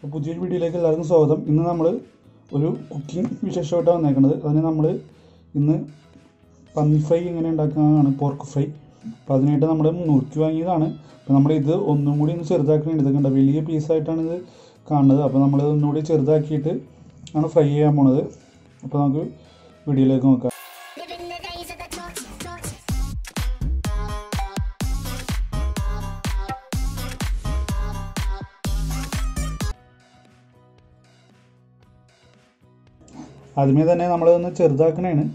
അപ്പോൾ പുതിയൊരു വീഡിയോയിലേക്ക് എല്ലാവർക്കും സ്വാഗതം ഇന്ന് നമ്മൾ ഒരു കുക്കിംഗ് വിശേഷമായിട്ടാണ് വന്നേക്കുന്നത് അതിന് നമ്മൾ ഇന്ന് പന്നി ഫ്രൈ എങ്ങനെ ഉണ്ടാക്കാനാണ് പോർക്ക് ഫ്രൈ അപ്പോൾ അതിനായിട്ട് നമ്മൾ നുറുക്കി വാങ്ങിയതാണ് അപ്പോൾ നമ്മൾ ഇത് ഒന്നും കൂടി ഒന്ന് ചെറുതാക്കി എടുത്തിട്ടുണ്ട് വലിയ പീസായിട്ടാണ് ഇത് കാണുന്നത് അപ്പോൾ നമ്മൾ ഒന്നുകൂടി ചെറുതാക്കിയിട്ട് ആണ് ഫ്രൈ ചെയ്യാൻ പോണത് അപ്പോൾ നമുക്ക് വീഡിയോയിലേക്ക് നോക്കാം Living the days of the torch, torch. ആദ്യമേ തന്നെ നമ്മളതൊന്ന് ചെറുതാക്കണേണ്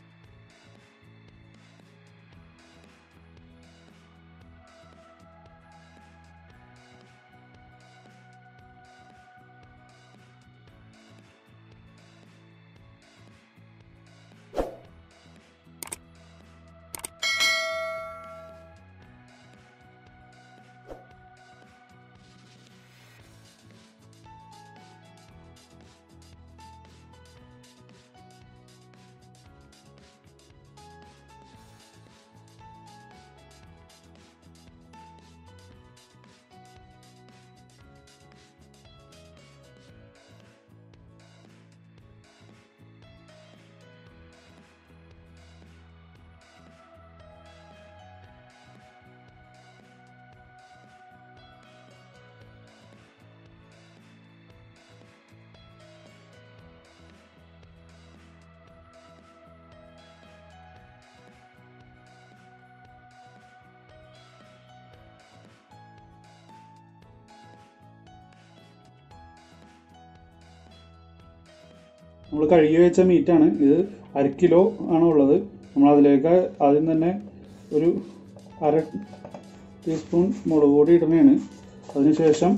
നമ്മൾ കഴുകി വെച്ച മീറ്റാണ് ഇത് അര കിലോ ആണ് ഉള്ളത് നമ്മൾ അതിലേക്ക് ആദ്യം തന്നെ ഒരു അര ടീസ്പൂൺ മുളക് പൊടി ഇടുന്നതാണ് അതിനുശേഷം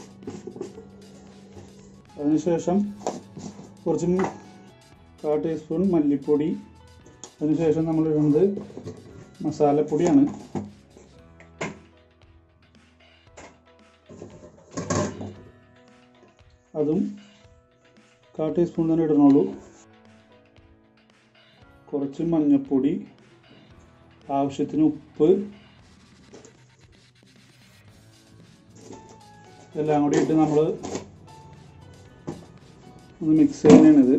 അതിനുശേഷം കുറച്ച് മ് കാ ടീസ്പൂൺ മല്ലിപ്പൊടി അതിനുശേഷം നമ്മൾ ഇടുന്നത് മസാലപ്പൊടിയാണ് അതും കാ ടീസ്പൂൺ തന്നെ ഇടണുള്ളൂ കുറച്ച് മഞ്ഞൾപ്പൊടി ആവശ്യത്തിന് ഉപ്പ് എല്ലാം കൂടി ഇട്ട് നമ്മൾ ഒന്ന് മിക്സ് ചെയ്യുന്നതാണിത്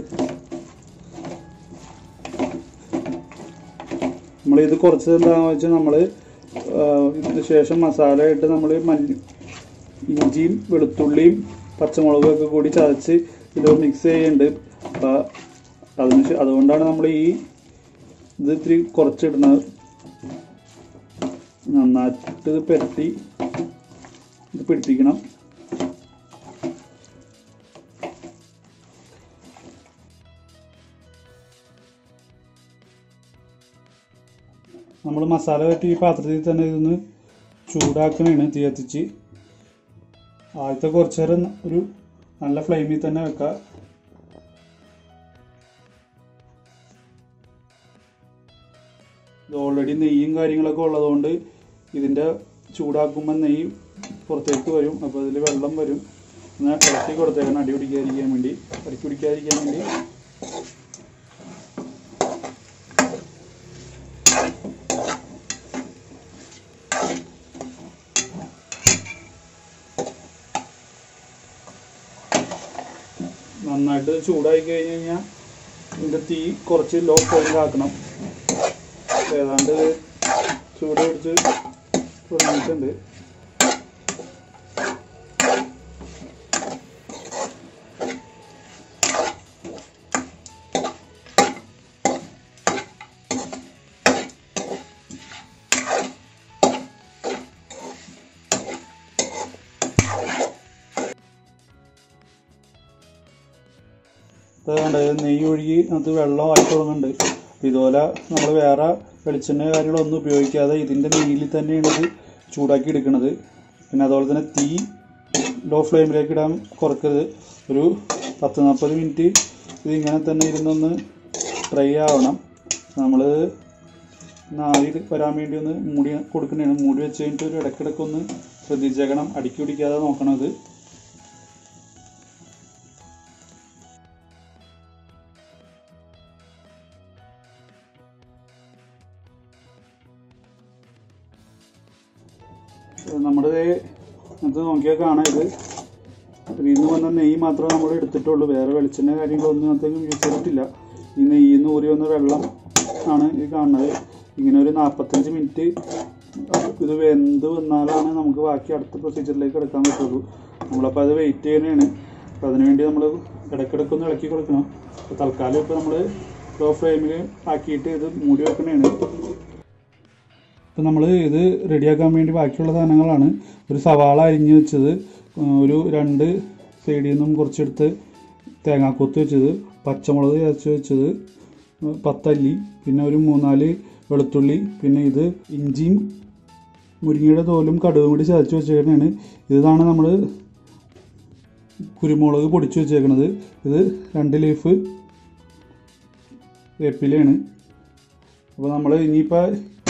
നമ്മളിത് കുറച്ച് എന്താണെന്ന് വെച്ചാൽ നമ്മൾ ഇതിന് ശേഷം മസാല ഇട്ട് നമ്മൾ മല്ലി ഇഞ്ചിയും വെളുത്തുള്ളിയും പച്ചമുളകും ഒക്കെ കൂടി ചതച്ച് ഇത് മിക്സ് ചെയ്യുന്നുണ്ട് അപ്പം അതിന് ശേ- അതുകൊണ്ടാണ് നമ്മൾ ഈ ഇത് ഇത്തിരി കുറച്ചിടുന്നത് നന്നായിട്ട് ഇത് പുരട്ടി ഇത് പിടിപ്പിക്കണം നമ്മൾ മസാല പറ്റി ഈ പാത്രത്തിൽ തന്നെ ഇതൊന്ന് ചൂടാക്കണേണ് തീ കത്തിച്ച് ആദ്യത്തെ കുറച്ച് നേരം ഒരു നല്ല ഫ്ലെയിമിൽ തന്നെ വെക്കുക ഇത് ഓൾറെഡി നെയ്യും കാര്യങ്ങളൊക്കെ ഉള്ളതുകൊണ്ട് ഇതിൻ്റെ ചൂടാക്കുമ്പോൾ നെയ്യ് പുറത്തേക്ക് വരും അപ്പോൾ ഇതിൽ വെള്ളം വരും എന്നാൽ ഇറക്കി കൊടുത്തേക്കണം അടി പിടിക്കാതിരിക്കാൻ വേണ്ടി ഇറക്കി പിടിക്കാതിരിക്കാൻ വേണ്ടി നന്നായിട്ട് ചൂടായി കഴിഞ്ഞ് കഴിഞ്ഞാൽ ഇതിൻ്റെ തീ കുറച്ച് ലോ ഫ്ലെയിമിൽ ആക്കണം ഏതാണ്ട് ചൂട് പിടിച്ച് തുടങ്ങിയിട്ടുണ്ട് ഇതുകൊണ്ട് നെയ്യ് ഒഴുകി അത് വെള്ളമായി തുടങ്ങുന്നുണ്ട് അപ്പോൾ ഇതുപോലെ നമ്മൾ വേറെ വെളിച്ചെണ്ണ കാര്യങ്ങളൊന്നും ഉപയോഗിക്കാതെ ഇതിൻ്റെ നെയ്യിൽ തന്നെയാണ് ഇത് ചൂടാക്കി എടുക്കുന്നത് പിന്നെ അതുപോലെ തന്നെ തീ ലോ ഫ്ലെയിമിലേക്ക് ഇടാൻ കുറക്കരുത് ഒരു പത്ത് നാൽപ്പത് മിനിറ്റ് ഇതിങ്ങനെ തന്നെ ഇരുന്നൊന്ന് ഡ്രൈ ആവണം നമ്മൾ നാളി വരാൻ വേണ്ടി ഒന്ന് മൂടി കൊടുക്കുന്നതാണ് മൂടി വെച്ച് കഴിഞ്ഞിട്ട് ഒരു ഇടയ്ക്കിടയ്ക്ക് ഒന്ന് ശ്രദ്ധിച്ചേക്കണം അടിക്കി പിടിക്കാതെ നോക്കണം ഇത് നമ്മുടെ ഇത് നോക്കിയാൽ കാണാം ഇത് അപ്പോൾ ഇന്ന് വന്ന നെയ്യ് മാത്രമേ നമ്മൾ എടുത്തിട്ടുള്ളൂ വേറെ വെളിച്ചെണ്ണ കാര്യങ്ങളൊന്നും അധികം യൂസ് ചെയ്തിട്ടില്ല ഈ നെയ്യിൽ നിന്ന് ഊറി വന്ന വെള്ളം ആണ് ഈ കാണുന്നത് ഇങ്ങനെ ഒരു നാൽപ്പത്തഞ്ച് മിനിറ്റ് ഇത് വെന്ത് വന്നാലാണ് നമുക്ക് ബാക്കി അടുത്ത പ്രൊസീജിയറിലേക്ക് എടുക്കാൻ പറ്റുള്ളൂ നമ്മളപ്പോൾ അത് വെയിറ്റ് ചെയ്യണതാണ് അപ്പോൾ അതിനുവേണ്ടി നമ്മൾ ഇടയ്ക്കിടയ്ക്കൊന്ന് ഇളക്കി കൊടുക്കണം അപ്പോൾ തൽക്കാലം ഇപ്പോൾ നമ്മൾ ലോ ഫ്ലെയിമിൽ ആക്കിയിട്ട് ഇത് മൂടി വെക്കണതാണ് ഇപ്പം നമ്മൾ ഇത് റെഡിയാക്കാൻ വേണ്ടി ബാക്കിയുള്ള സാധനങ്ങളാണ് ഒരു സവാള അരിഞ്ഞ് വെച്ചത് ആ, ഒരു രണ്ട് സൈഡിൽ നിന്നും കുറച്ചെടുത്ത് തേങ്ങാക്കൊത്ത് വെച്ചത് പച്ചമുളക് ചതച്ച് വെച്ചത് ആ, പത്തല്ലി പിന്നെ ഒരു മൂന്നാല് വെളുത്തുള്ളി പിന്നെ ഇത് ഇഞ്ചിയും മുരിങ്ങയുടെ തോലും കടുകും കൂടി ചതച്ച് വെച്ചേക്കണതാണ് ഇതാണ് നമ്മൾ കുരുമുളക് പൊടിച്ച് വെച്ചേക്കണത് ഇത് രണ്ട് ലീഫ് വേപ്പിലയാണ് അപ്പോൾ നമ്മൾ ഇനിയിപ്പോൾ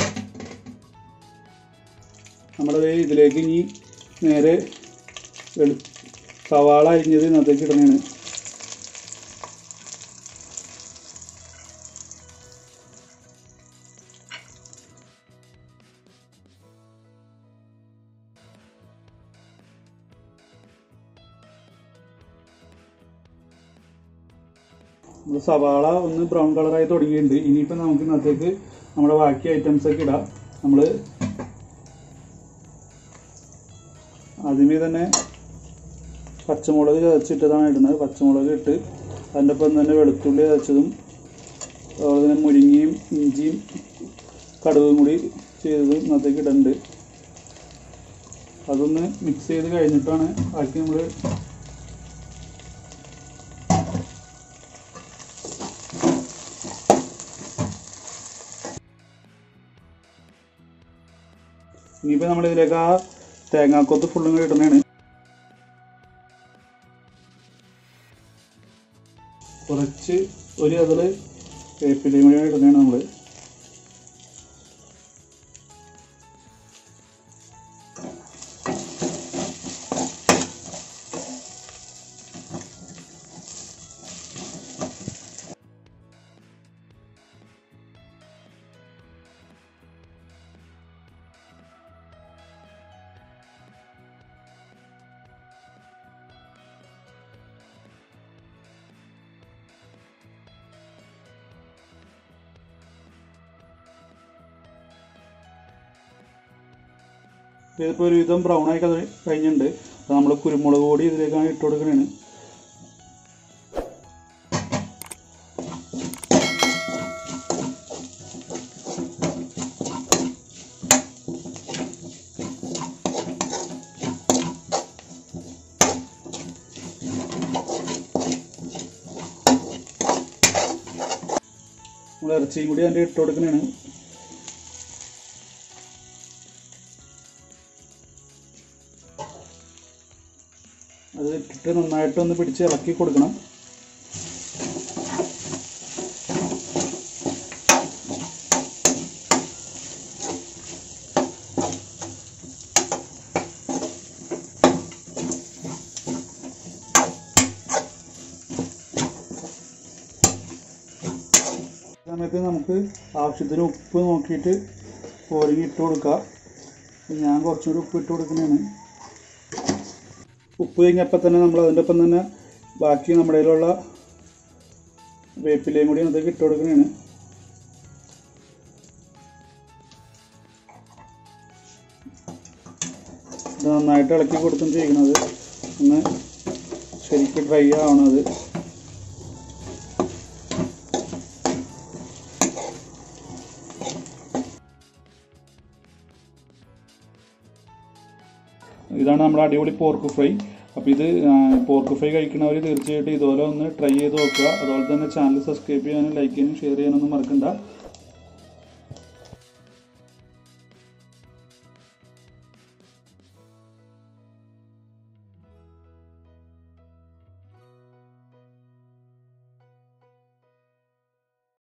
നമ്മുടെ ഇതിലേക്ക് ഇനി നേരെ വെളു സവാള അരിഞ്ഞത് ഇന്നത്തേക്ക് ഇടണേണ് നമ്മൾ സവാള ഒന്ന് ബ്രൗൺ കളറായി തുടങ്ങിയിട്ടുണ്ട് ഇനിയിപ്പോൾ നമുക്ക് ഇന്നത്തേക്ക് നമ്മുടെ ബാക്കി ഐറ്റംസ് ഒക്കെ ഇടാം നമ്മൾ ആദ്യമേ തന്നെ പച്ചമുളക് ചതച്ചിട്ടതാണ് ഇടുന്നത് പച്ചമുളക് ഇട്ട് അതിൻ്റെ ഒപ്പം തന്നെ വെളുത്തുള്ളി ചതച്ചതും അതുപോലെ തന്നെ മുരിങ്ങയും ഇഞ്ചിയും കടുകും കൂടി ചെയ്തത് ഇന്നത്തേക്ക് ഇടുന്നുണ്ട് അതൊന്ന് മിക്സ് ചെയ്ത് കഴിഞ്ഞിട്ടാണ് ബാക്കി നമ്മൾ ഇനിയിപ്പോൾ നമ്മളിതിലേക്ക് ആ തേങ്ങാക്കൊത്ത് ഫുള്ളും കൂടി ഇടുന്നതാണ് കുറച്ച് ഒരു അതിൽ വേപ്പിലയും കൂടി ഇടുന്നതാണ് നമ്മൾ ഇതിപ്പോൾ ഒരുവിധം ബ്രൗൺ ആയി കഴി- കഴിഞ്ഞിട്ടുണ്ട് അപ്പോൾ നമ്മൾ കുരുമുളക് പൊടി ഇതിലേക്കാണ് ഇട്ട് കൊടുക്കണതാണ് നമ്മൾ ഇറച്ചിയും കൂടി അതിൻ്റെ ഇട്ട് കൊടുക്കണതാണ് അത് ഇട്ടിട്ട് നന്നായിട്ടൊന്ന് പിടിച്ച് ഇളക്കി കൊടുക്കണം ഈ സമയത്ത് നമുക്ക് ആവശ്യത്തിന് ഉപ്പ് നോക്കിയിട്ട് കോരിങ്ങി ഇട്ട് കൊടുക്കുക ഞാൻ കുറച്ചുകൂടി ഉപ്പ് ഇട്ട് കൊടുക്കുന്നതാണ് ഉപ്പ് കഴിഞ്ഞപ്പോൾ തന്നെ നമ്മൾ അതിൻ്റെ ഒപ്പം തന്നെ ബാക്കി നമ്മുടെ കയ്യിലുള്ള വേപ്പിലയും കൂടി അതിലേക്ക് ഇട്ട് കൊടുക്കുന്നതാണ് ഇത് നന്നായിട്ട് ഇളക്കി കൊടുത്തും ചെയ്യുന്നത് ഒന്ന് ശരിക്കും ഡ്രൈ ആവണത് ഇതാണ് നമ്മുടെ അടിപൊളി പോർക്ക് ഫ്രൈ അപ്പോൾ ഇത് പോർക്ക് ഫ്രൈ കഴിക്കുന്നവർ തീർച്ചയായിട്ടും ഇതുപോലെ ഒന്ന് ട്രൈ ചെയ്ത് നോക്കുക അതുപോലെ തന്നെ ചാനൽ സബ്സ്ക്രൈബ് ചെയ്യാനും ലൈക്ക് ചെയ്യാനും ഷെയർ ചെയ്യാനൊന്നും മറക്കണ്ട